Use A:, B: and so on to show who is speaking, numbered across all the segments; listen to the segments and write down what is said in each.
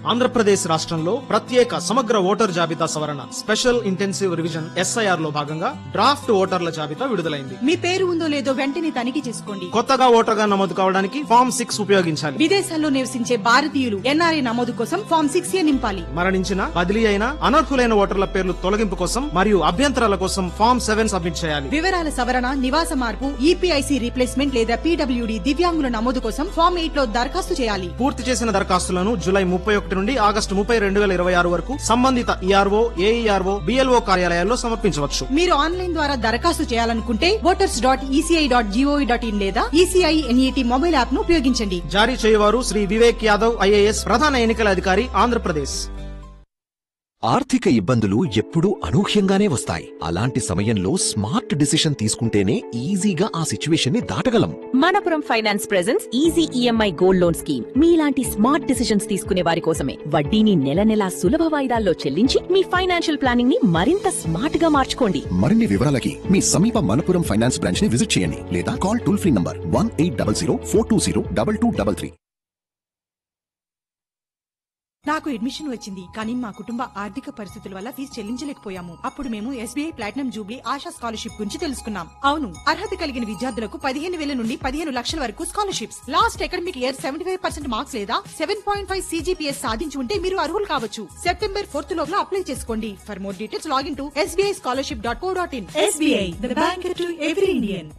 A: ఆంధ్రప్రదేశ్ రాష్ట్రంలో ప్రత్యేక సమగ్ర ఓటర్ జాబితా సవరణ స్పెషల్ ఇంటెన్సివ్ రివిజన్ ఎస్ఐఆర్ లో భాగంగా డ్రాఫ్ట్ ఓటర్ల జాబితా విడుదలైంది
B: మీ పేరు ఉందో లేదో వెంటనే తనిఖీ చేసుకోండి
A: కొత్తగా ఓటర్గా నమోదు కావడానికి ఫామ్ సిక్స్ ఉపయోగించాలి
B: విదేశాల్లో నివసించే భారతీయులు ఎన్ఆర్ఐ నమోదు కోసం ఫామ్ సిక్స్ ఏ నింపాలి
A: మరణించిన బదిలీ అయిన అనర్హులైన ఓటర్ల పేర్లు తొలగింపు కోసం మరియు అభ్యంతరాల కోసం ఫామ్ సెవెన్ సబ్మిట్ చేయాలి
B: వివరాల సవరణ నివాస మార్పు ఈపీఐసి రీప్లేస్మెంట్ లేదా పీడబ్ల్యూడి దివ్యాంగుల నమోదు కోసం ఫామ్ ఎయిట్ లో దరఖాస్తు చేయాలి
A: పూర్తి చేసిన దరఖాస్తులను జూలై ముప్పై ఒకటి నుండి ఆగస్టు ముప్పై రెండు వేల ఇరవై ఆరు వరకు సంబంధిత ఈఆర్ఓ ఏఈఆర్ఓ బిఎల్ఓ కార్యాలయాల్లో సమర్పించవచ్చు
B: మీరు ఆన్లైన్ ద్వారా దరఖాస్తు చేయాలనుకుంటే voters dot ECI dot GOV dot in లేదా ఈసీఐ ఎన్ఈటీ మొబైల్ యాప్ ను ఉపయోగించండి
A: జారీ చేయవారు శ్రీ వివేక్ యాదవ్ ఐఏఎస్ ప్రధాన ఎన్నికల అధికారి ఆంధ్రప్రదేశ్
C: ఆర్థిక ఇబ్బందులు ఎప్పుడూ అనూహ్యంగానే వస్తాయి అలాంటి సమయంలో స్మార్ట్ డిసిషన్ తీసుకుంటేనే ఈజీగా ఆ సిచ్యువేషన్ ని దాటగలం
D: Manappuram finance presence easy EMI gold loan scheme మీలాంటి స్మార్ట్ డిసిషన్స్ తీసుకునే వారి కోసమే వడ్డీని నెల నెలా సులభ వాయిదాల్లో చెల్లించి మీ ఫైనాన్షియల్ ప్లానింగ్ ని మరింత స్మార్ట్ గా మార్చుకోండి
C: మరిన్ని వివరాలకి మీ సమీప మనపురం ఫైనాన్స్ బ్రాంచ్ ని విజిట్ చేయండి లేదా call toll free number one eight double zero four two zero double two double three
B: నాకు అడ్మిషన్ వచ్చింది కానీ మా కుటుంబ ఆర్థిక పరిస్థితుల వల్ల ఫీజు చెల్లించలేకపోయాము అప్పుడు మేము SBI platinum jubilee Asha scholarship గురించి తెలుసుకున్నాం అవును అర్హత కలిగిన విద్యార్థులకు పదిహేను వేల నుండి పదిహేను లక్షల వరకు scholarships last academic year seventy five percent marks లేదా సెవెన్ పాయింట్ ఫైవ్ సీజీపీఎస్ సాధించి ఉంటే మీరు అర్హులు కావచ్చు సెప్టెంబర్ ఫోర్త్ లోపల అప్లై చేసుకోండి for more details login to SBI scholarship dot co dot in SBI the bank to every Indian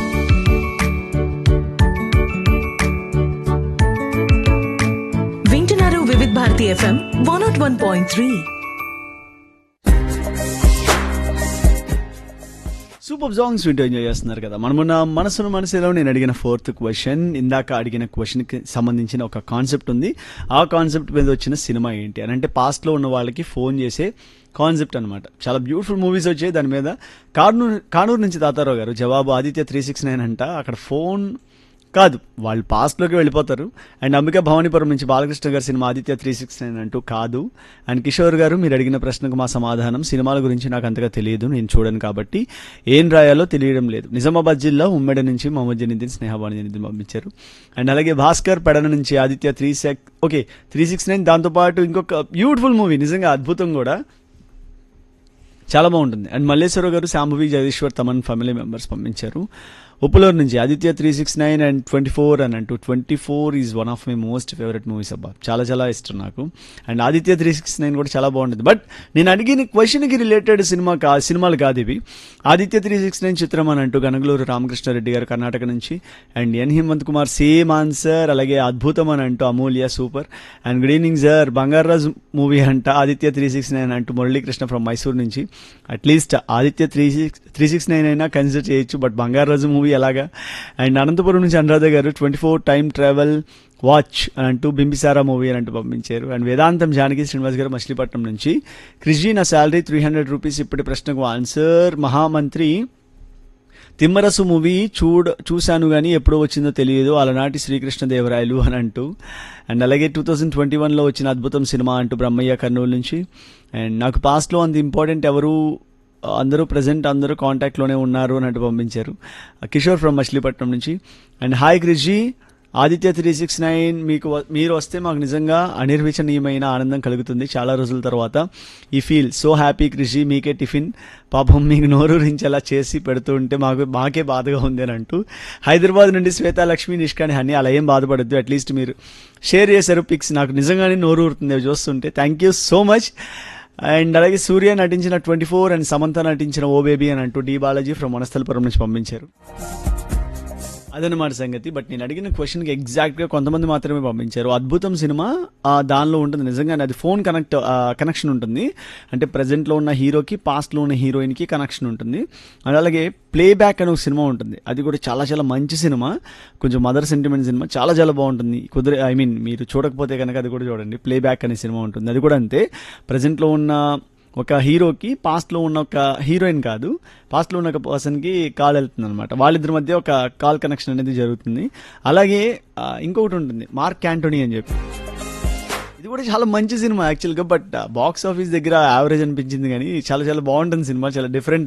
E: వింటున్నారు Vividh Bharati FM one nought one point three
F: super songs వింటూ enjoy చేస్తున్నారు కదా మనమున్న మనసును మనసులో నేను అడిగిన ఫోర్త్ క్వశ్చన్ ఇందాక అడిగిన క్వశ్చన్కి సంబంధించిన ఒక కాన్సెప్ట్ ఉంది ఆ కాన్సెప్ట్ మీద వచ్చిన సినిమా ఏంటి అని అంటే పాస్ట్లో ఉన్న వాళ్ళకి ఫోన్ చేసే కాన్సెప్ట్ అనమాట చాలా బ్యూటిఫుల్ మూవీస్ వచ్చాయి దాని మీద కానూరు కానూరు నుంచి తాతారావు గారు జవాబు ఆదిత్య త్రీ సిక్స్ నైన్ అంట అక్కడ ఫోన్ కాదు వాళ్ళు పాస్ట్లోకి వెళ్ళిపోతారు అండ్ అంబికా భవానీపురం నుంచి బాలకృష్ణ గారి cinema Aditya three six nine అంటూ కాదు అండ్ కిషోర్ గారు మీరు అడిగిన ప్రశ్నకు మా సమాధానం సినిమాల గురించి నాకు అంతగా తెలియదు నేను చూడను కాబట్టి ఏం రాయాలో తెలియడం లేదు నిజామాబాద్ జిల్లా ఉమ్మడి నుంచి మొహమ్మద్ జనీద్దీన్ స్నేహబాణి జనీద్దీన్ పంపించారు అండ్ అలాగే భాస్కర్ పెడన నుంచి ఆదిత్య త్రీ సెక్ ఓకే త్రీ సిక్స్ నైన్ దాంతోపాటు ఇంకొక బ్యూటిఫుల్ మూవీ నిజంగా అద్భుతం కూడా చాలా బాగుంటుంది అండ్ మల్లేశ్వర గారు శాంభవి జగదీశ్వర్ తమన్ ఫ్యామిలీ మెంబర్స్ పంపించారు ఉప్పులూరు నుంచి Aditya three six nine and twenty four అని అంటూ twenty four is one of my most favourite movies అబ్బా చాలా చాలా ఇష్టం నాకు and Aditya three six nine కూడా చాలా బాగుంటుంది బట్ నేను అడిగిన క్వశ్చన్కి రిలేటెడ్ సినిమా కా సినిమాలు కాదు ఇవి ఆదిత్య త్రీ సిక్స్ నైన్ చిత్రం అని అంటూ గనగలూరు రామకృష్ణారెడ్డి గారు కర్ణాటక నుంచి and N Hemanth Kumar same answer అలాగే అద్భుతం అని అంటూ Amulya super and good evening sir Bangarraju movie అంట ఆదిత్య త్రీ సిక్స్ నైన్ అంటూ మురళీకృష్ణ ఫ్రమ్ మైసూర్ నుంచి at least Aditya three six three six nine అయినా కన్సిడర్ చేయొచ్చు బట్ బంగారాజు మూవీ ఎలాగా అండ్ అనంతపురం నుంచి అనురాధ గారు twenty four time travel watch అని అంటూ బింబిసారా మూవీ అని అంటూ పంపించారు అండ్ వేదాంతం జానకి శ్రీనివాస్ గారు మచిలీపట్నం నుంచి క్రిషి నా శాలరీ త్రీ హండ్రెడ్ రూపీస్ ఇప్పటి ప్రశ్నకు ఆన్సర్ మహామంత్రి తిమ్మరసు మూవీ చూడ చూశాను కానీ ఎప్పుడో వచ్చిందో తెలియదు అలనాటి శ్రీకృష్ణదేవరాయలు అని అంటూ అండ్ అలాగే టూ థౌజండ్ ట్వంటీ వన్లో వచ్చిన అద్భుతం సినిమా అంటూ బ్రహ్మయ్య కర్నూలు నుంచి అండ్ నాకు పాస్ట్లో అంత ఇంపార్టెంట్ ఎవరు అందరూ ప్రజెంట్ అందరూ కాంటాక్ట్లోనే ఉన్నారు అని అంటూ పంపించారు కిషోర్ ఫ్రమ్ మచిలీపట్నం నుంచి and hi Krishi Aditya three six nine మీకు వ- మీరు వస్తే మాకు నిజంగా అనిర్వచనీయమైన ఆనందం కలుగుతుంది చాలా రోజుల తర్వాత ఈ ఫీల్ సో హ్యాపీ కృషి మీకే టిఫిన్ పాపం మీకు నోరూరించేలా చేసి పెడుతూ ఉంటే మాకు మాకే బాధగా ఉంది అని అంటూ హైదరాబాద్ నుండి శ్వేతా లక్ష్మి నిష్కాని హని అలా ఏం బాధపడద్దు అట్లీస్ట్ మీరు షేర్ చేశారు పిక్స్ నాకు నిజంగానే నోరు ఊరుతుంది అవి చూస్తుంటే thank you so much and అలాగే సూర్య నటించిన ట్వంటీ ఫోర్ అండ్ సమంత నటించిన ఓ బేబీ అని అంటూ డి బాలాజీ ఫ్రమ్ వనస్థలపురం నుంచి పంపించారు అదనమాట సంగతి బట్ నేను అడిగిన క్వశ్చన్కి ఎగ్జాక్ట్గా కొంతమంది మాత్రమే పంపించారు అద్భుతం సినిమా ఆ, దానిలో ఉంటుంది నిజంగానే అది ఫోన్ కనెక్ట్ కనెక్షన్ ఉంటుంది అంటే ప్రజెంట్లో ఉన్న హీరోకి పాస్ట్లో ఉన్న హీరోయిన్కి కనెక్షన్ ఉంటుంది అండ్ అలాగే ప్లే బ్యాక్ అనే ఒక సినిమా ఉంటుంది అది కూడా చాలా చాలా మంచి సినిమా కొంచెం మదర్ సెంటిమెంట్ సినిమా చాలా చాలా బాగుంటుంది కుదిరే ఐ మీన్ మీరు చూడకపోతే కనుక అది కూడా చూడండి ప్లే బ్యాక్ అనే సినిమా ఉంటుంది అది కూడా అంతే ప్రజెంట్లో ఉన్న ఒక హీరోకి పాస్ట్లో ఉన్న ఒక హీరోయిన్ కాదు పాస్ట్లో ఉన్న ఒక పర్సన్కి కాల్ వెళ్తుంది అనమాట వాళ్ళిద్దరి మధ్య ఒక కాల్ కనెక్షన్ అనేది జరుగుతుంది అలాగే ఆ, ఇంకొకటి ఉంటుంది మార్క్ యాంటోనీ అని చెప్పి ఇది కూడా చాలా మంచి సినిమా యాక్చువల్గా బట్ బాక్స్ ఆఫీస్ దగ్గర యావరేజ్ అనిపించింది కానీ చాలా చాలా బాగుంటుంది సినిమా చాలా డిఫరెంట్